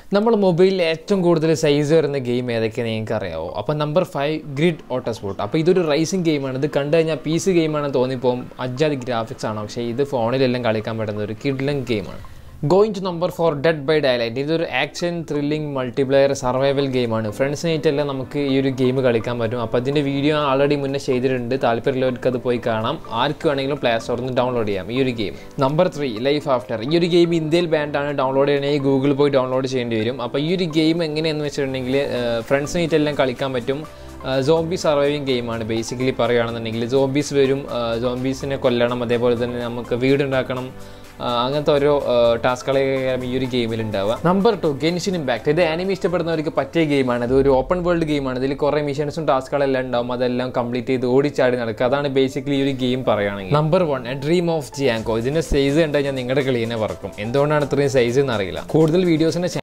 നമ്മൾ മൊബൈലിൽ ഏറ്റവും കൂടുതൽ സൈസ് വരുന്ന ഗെയിം ഏതൊക്കെയാണ് നിങ്ങൾക്ക് അറിയാവോ അപ്പോൾ number five grid auto sport അപ്പോൾ ഇതൊരു റൈസിംഗ് ഗെയിമാണ് ഇത് കണ്ടു കഴിഞ്ഞാൽ പി സി ഗെയിമാണെന്ന് തോന്നിപ്പോവും അജാതി ഗ്രാഫിക്സ് ആണ് പക്ഷേ ഇത് ഫോണിലെല്ലാം കളിക്കാൻ പറ്റുന്ന ഒരു കിഡ്ലൻ ഗെയിമാണ് going to number four dead by daylight ഇതൊരു ആക്ഷൻ ത്രില്ലിംഗ് മൾട്ടിപ്ലെയർ സർവൈവൽ ഗെയിമാണ് ഫ്രണ്ട്സിനായിട്ടെല്ലാം നമുക്ക് ഈ ഒരു ഗെയിം കളിക്കാൻ പറ്റും അപ്പോൾ അതിൻ്റെ വീഡിയോ ആൾറെഡി മുന്നേ ചെയ്തിട്ടുണ്ട് താല്പര്യമുള്ളവർക്ക് അത് പോയി കാണാം ആർക്ക് വേണമെങ്കിലും പ്ലേ സ്റ്റോറിൽ നിന്ന് ഡൗൺലോഡ് ചെയ്യാം ഈ ഒരു game number three life after ഈ ഒരു ഗെയിം ഇന്ത്യയിൽ ബാൻഡാണ് ഡൗൺലോഡ് ചെയ്യണമെങ്കിൽ ഗൂഗിളിൽ പോയി ഡൗൺലോഡ് ചെയ്യേണ്ടി വരും അപ്പോൾ ഈ ഒരു ഗെയിം എങ്ങനെയാണെന്ന് വെച്ചിട്ടുണ്ടെങ്കിൽ ഫ്രണ്ട്സിനായിട്ടെല്ലാം കളിക്കാൻ പറ്റും സോംബി സർവൈവിങ് ഗെയിമാണ് ബേസിക്കലി പറയുകയാണെന്നുണ്ടെങ്കിൽ സോംബീസ് വരും സോംബീസിനെ കൊല്ലണം അതേപോലെ തന്നെ നമുക്ക് വീടുണ്ടാക്കണം ആ, അങ്ങനത്തെ ഓരോ ടാസ്കുകളെ ഈ ഒരു ഗെയിമിൽ ഉണ്ടാവുക നമ്പർ ടു ഗെൻഷിൻ ഇമ്പാക്ട് ഇത് ആനിമി ഇഷ്ടപ്പെടുന്നവർക്ക് പറ്റിയ ഗെയിമാണ് ഇത് ഒരു ഓപ്പൺ വേൾഡ് ഗെയിമാണ് ഇതിൽ കുറേ മിഷൻസും ടാസ്കുകളെല്ലാം ഉണ്ടാവും അതെല്ലാം കംപ്ലീറ്റ് ചെയ്ത് ഓടിച്ചാടി നടക്കുക അതാണ് ബേസിക്കലി ഈ ഒരു ഗെയിം പറയുകയാണെങ്കിൽ number one a dream of Jianghu ഇതിൻ്റെ സൈസ് കണ്ടു കഴിഞ്ഞാൽ നിങ്ങളുടെ കളിയെ പറക്കും എന്തുകൊണ്ടാണ് ഇത്രയും സൈസ് എന്ന് അറിയില്ല കൂടുതൽ വീഡിയോസിൻ്റെ